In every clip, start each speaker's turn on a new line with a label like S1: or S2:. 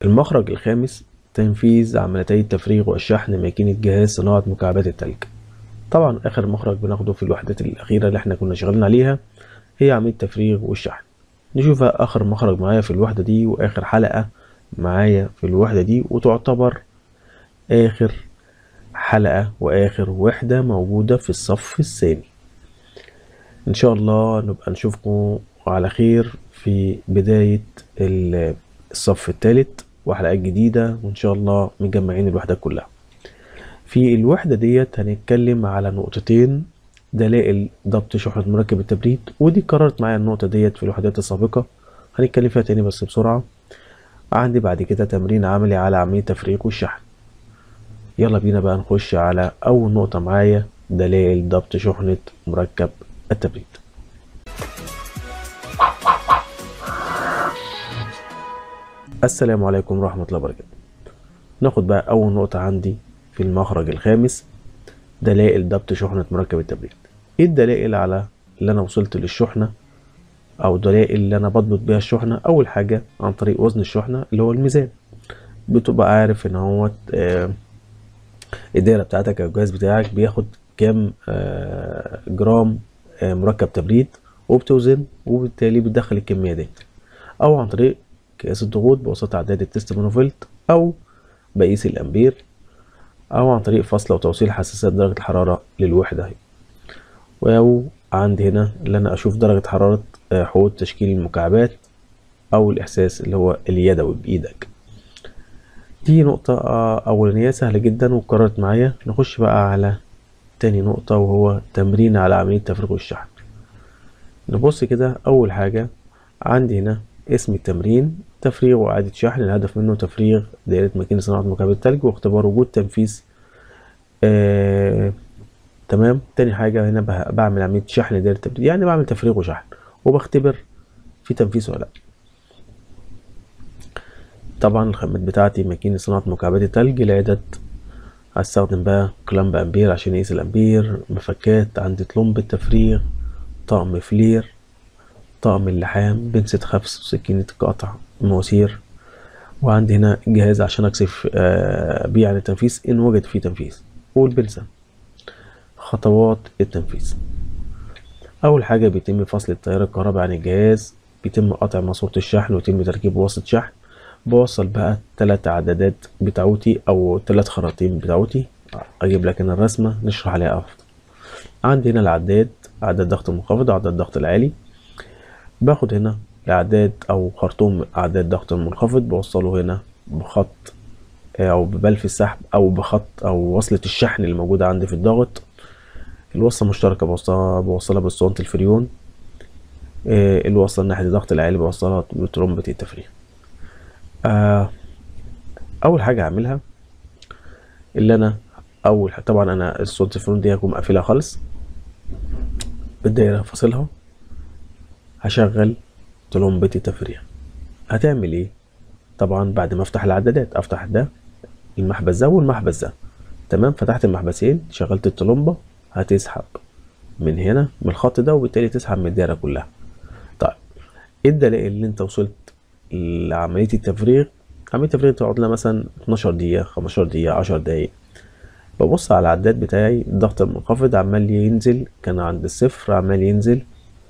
S1: المخرج الخامس تنفيذ عمليتي التفريغ والشحن ماكينة جهاز صناعة مكعبات التلج طبعا آخر مخرج بناخده في الوحدات الأخيرة اللي احنا كنا شغالين عليها هي عملية التفريغ والشحن نشوف آخر مخرج معايا في الوحدة دي وآخر حلقة معايا في الوحدة دي وتعتبر آخر حلقة وآخر وحدة موجودة في الصف الثاني إن شاء الله نبقى نشوفكم على خير في بداية الصف الثالث وحلقات جديدة وإن شاء الله مجمعين الوحدة كلها في الوحدة ديت هنتكلم على نقطتين دلائل ضبط شحنة مركب التبريد ودي كررت معايا النقطة ديت في الوحدات السابقة هنتكلم فيها تاني بس بسرعة عندي بعد كده تمرين عملي على عملية تفريغ والشحن يلا بينا بقى نخش على أول نقطة معايا دلائل ضبط شحنة مركب التبريد السلام عليكم ورحمة الله وبركاته ناخد بقى أول نقطة عندي في المخرج الخامس دلائل ضبط شحنة مركب التبريد ايه الدلائل على اللي انا وصلت للشحنة او دلائل اللي انا بضبط بيها الشحنة اول حاجة عن طريق وزن الشحنة اللي هو الميزان بتبقى عارف ان هو آه الدايرة بتاعتك او الجهاز بتاعك بياخد كام آه جرام آه مركب تبريد وبتوزن وبالتالي بتدخل الكمية دي او عن طريق قياس الضغوط بواسطة عداد التست مونوفولت او بقيس الامبير او عن طريق فصل وتوصيل حساسات درجة الحرارة للوحدة او عندي هنا اللي انا اشوف درجة حرارة حوض تشكيل المكعبات او الاحساس اللي هو اليدوي بايدك دي نقطة اولانية سهلة جدا وكررت معايا نخش بقى على تاني نقطة وهو تمرين على عملية تفريغ الشحن نبص كده اول حاجة عندي هنا اسم التمرين تفريغ وإعادة شحن الهدف منه تفريغ دائرة ماكينة صناعة مكعبات التلج واختبار وجود تنفيذ آه، تمام تاني حاجة هنا بعمل عملية شحن دائرة تبريد يعني بعمل تفريغ وشحن وبختبر في تنفيذ ولا لأ طبعا الخامات بتاعتي ماكينة صناعة مكعبات التلج العدد هستخدم بقى كلام بأمبير عشان يقيس الأمبير مفكات عندي طلمب التفريغ طقم فلير طقم اللحام بنسة خفس وسكينة قطع مواسير وعندي هنا جهاز عشان اكشف بيه عن التنفيذ ان وجد فيه تنفيذ والبنسة خطوات التنفيذ اول حاجة بيتم فصل التيار الكهربائي عن الجهاز بيتم قطع ماسورة الشحن ويتم تركيب وسط شحن بوصل بقى تلات عدادات بتاعتي او تلات خراطيم بتاعتي اجيب لك هنا الرسمة نشرح عليها افضل عندي هنا العداد عداد ضغط منخفض وعداد ضغط العالي باخد هنا اعداد او خرطوم اعداد ضغط منخفض بوصله هنا بخط او ببلف السحب او بخط او وصلة الشحن اللي موجودة عندي في الضغط الوصلة مشتركة بوصلها بوصلها باسطوانة الفريون الوصلة ناحية الضغط العالي بوصلها بترمبة التفريغ اول حاجة هعملها اللي انا اول حاجة طبعا انا اسطوانة الفريون دي هكون مقفلها خالص بالدايرة فاصلها هشغل طلمبة التفريغ هتعمل ايه طبعا بعد ما افتح العدادات افتح ده المحبس ده والمحبس ده تمام فتحت المحبسين شغلت الطلمبة هتسحب من هنا من الخط ده وبالتالي تسحب من الدايرة كلها طيب ايه الدلائل اللي انت وصلت لعملية التفريغ عملية التفريغ تقعد لها مثلا 12 دقيقة 15 دقيقة 10 دقايق ببص على العداد بتاعي الضغط المنخفض عمال ينزل كان عند الصفر عمال ينزل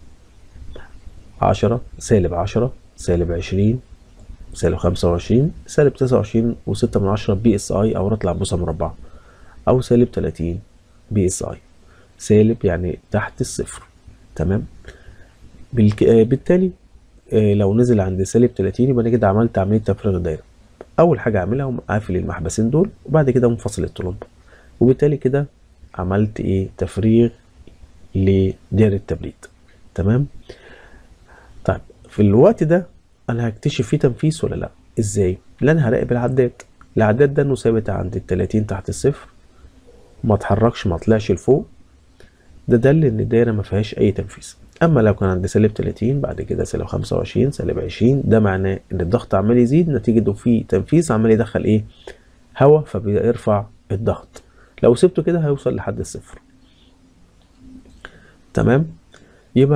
S1: عشرة سالب عشرة سالب عشرين سالب خمسة وعشرين سالب تسعة وعشرين وستة من عشرة بي اس اي او رطل عبوسة مربعة او سالب تلاتين بي اس اي سالب يعني تحت الصفر تمام بالك... آه بالتالي آه لو نزل عند سالب تلاتين يبقى انا كده عملت عملية تفريغ دايرة اول حاجة اعملها اقوم قافل المحبسين دول وبعد كده منفصل الطلمبة وبالتالي كده عملت ايه تفريغ لدائرة التبريد تمام طيب في الوقت ده انا هكتشف فيه تنفيذ ولا لا ازاي اللي انا هراقب العداد العداد ده انه ثابت عند ال 30 تحت الصفر ما اتحركش ما طلعش لفوق ده دل ان الدايره ما فيهاش اي تنفيذ اما لو كان عند سالب 30 بعد كده سالب 25 سالب 20 ده معناه ان الضغط عمال يزيد نتيجه في تنفيذ عمال يدخل ايه هواء فبيرفع الضغط لو سبته كده هيوصل لحد الصفر تمام يبقى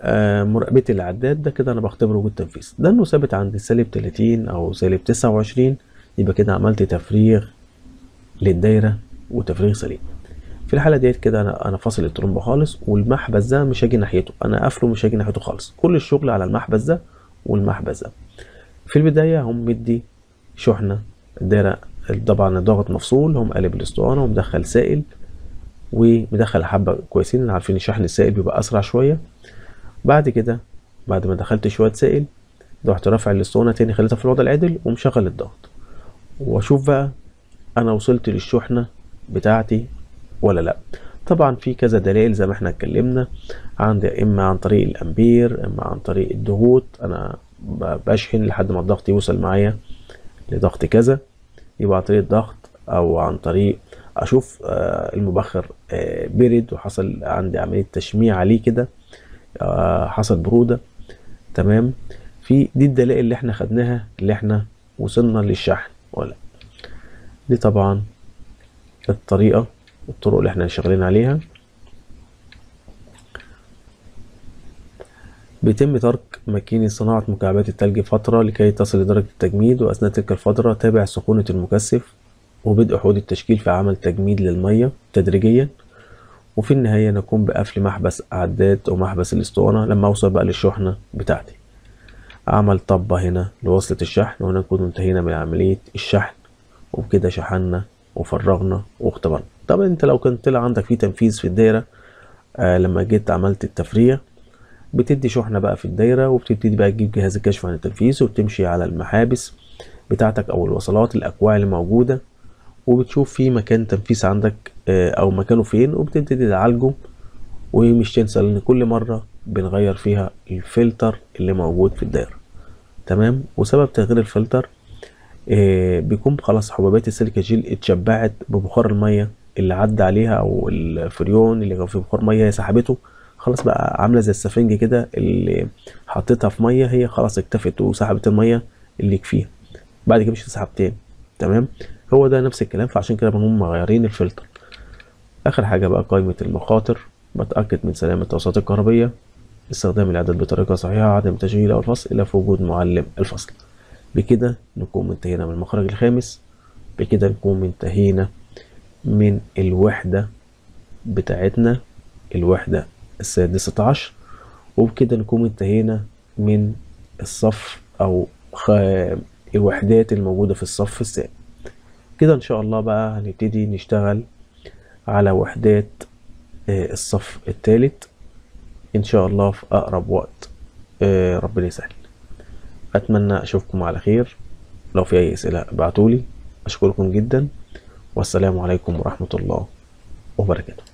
S1: آه، مراقبة العداد ده كده انا بختبر وجود تنفيذ ده انه ثابت عند سالب 30 او سالب 29 يبقى كده عملت تفريغ للدايرة وتفريغ سليم في الحالة ديت كده انا انا فاصل الترومبة خالص والمحبس ده مش هاجي ناحيته انا قافله مش هاجي ناحيته خالص كل الشغل على المحبس ده والمحبس ده في البداية هم مدي شحنة الدايرة طبعا الضغط مفصول هم قالب الاسطوانة ومدخل سائل ومدخل حبة كويسين عارفين الشحن السائل بيبقى أسرع شوية بعد كده بعد ما دخلت شوية سائل رحت رافع الاسطوانة تاني خليتها في الوضع العدل ومشغل الضغط واشوف بقى انا وصلت للشحنة بتاعتي ولا لا طبعا في كذا دلائل زي ما احنا اتكلمنا عندي اما عن طريق الامبير اما عن طريق الضغوط انا بشحن لحد ما الضغط يوصل معايا لضغط كذا يبقى عن طريق الضغط او عن طريق اشوف آه، المبخر آه، برد وحصل عندي عملية تشميع عليه كده آه، حصل برودة تمام في دي الدلائل اللي احنا خدناها اللي احنا وصلنا للشحن ولا دي طبعا الطريقة الطرق اللي احنا شغالين عليها بيتم ترك ماكينة صناعة مكعبات التلج فترة لكي تصل لدرجة التجميد وأثناء تلك الفترة تابع سخونة المكثف وبدء حوض التشكيل في عمل تجميد للمية تدريجيا وفي النهاية نقوم بقفل محبس عداد أو محبس الاسطوانة لما أوصل بقى للشحنة بتاعتي أعمل طبة هنا لوصلة الشحن وهنا نكون انتهينا من عملية الشحن وبكده شحنا وفرغنا واختبرنا طبعا انت لو كان طلع عندك في تنفيذ في الدايرة آه لما جيت عملت التفريغ بتدي شحنة بقى في الدايرة وبتبتدي بقى تجيب جهاز الكشف عن التنفيذ وبتمشي على المحابس بتاعتك أو الوصلات الأكواع اللي موجودة وبتشوف في مكان تنفيذ عندك آه أو مكانه فين وبتبتدي تعالجه ومش تنسى ان كل مرة بنغير فيها الفلتر اللي موجود في الدايرة تمام وسبب تغيير الفلتر آه بيكون خلاص حبوبات السيليكا جيل اتشبعت ببخار المية اللي عدى عليها او الفريون اللي كان فيه بخار مية هي سحبته خلاص بقى عاملة زي السفنج كده اللي حطيتها في مية هي خلاص اكتفت وسحبت المية اللي يكفيها بعد كده مش هتسحب تاني تمام هو ده نفس الكلام فعشان كده بنقوم مغيرين الفلتر اخر حاجة بقى قائمة المخاطر بتأكد من سلامة التوصيلات الكهربية استخدام العدد بطريقة صحيحة عدم تشغيل أو الفصل إلا في وجود معلم الفصل بكده نكون انتهينا من المخرج الخامس بكده نكون انتهينا من الوحدة بتاعتنا الوحدة السادسة عشر وبكده نكون انتهينا من الصف أو خ... الوحدات الموجودة في الصف السابع كده إن شاء الله بقى هنبتدي نشتغل على وحدات الصف الثالث ان شاء الله في اقرب وقت ربنا يسهل اتمنى اشوفكم على خير لو في اي اسئله ابعتولي اشكركم جدا والسلام عليكم ورحمه الله وبركاته